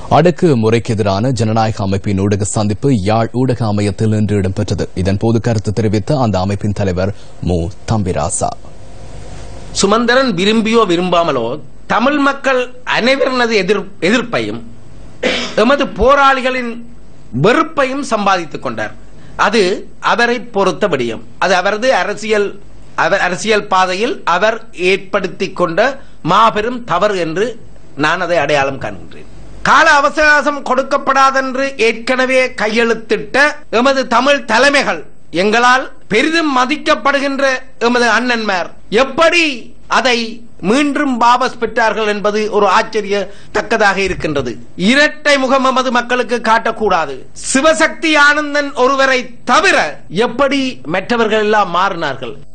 அடக்கு முறைக்கு எதிரான ஜனநாயக அமைப்பின் ஊடக சந்திப்பு யாழ் ஊடக அமையத்தில் இன்று இடம்பெற்றது இதன்போது கருத்து தெரிவித்த அந்த அமைப்பின் தலைவர் மு தம்பிராசா சுமந்திரன் விரும்பியோ விரும்பாமலோ தமிழ் மக்கள் அனைவரினது எதிர் எதிர்ப்பையும் எமது போராளிகளின் வெறுப்பையும் சம்பாதித்துக் கொண்டார் அது அவரை பொறுத்த விடயம் அது அவரது அரசியல் அவர் அரசியல் பாதையில் அவர் ஏற்படுத்திக் கொண்ட மாபெரும் தவறு என்று நான் அதை அடையாளம் காண்கின்றேன் கால அவகாசம் கொடுக்கப்படாதென்று ஏற்கனவே கையெழுத்திட்ட எமது தமிழ் தலைமைகள் எங்களால் பெரிதும் மதிக்கப்படுகின்ற எமது அண்ணன்மார் எப்படி அதை மீண்டும் வாபஸ் பெற்றார்கள் என்பது ஒரு ஆச்சரியத்தக்கதாக இருக்கின்றது இரட்டை முகம் எமது மக்களுக்கு காட்டக்கூடாது சிவசக்தி ஆனந்தன் ஒருவரை தவிர எப்படி மற்றவர்கள் எல்லாம் மாறினார்கள்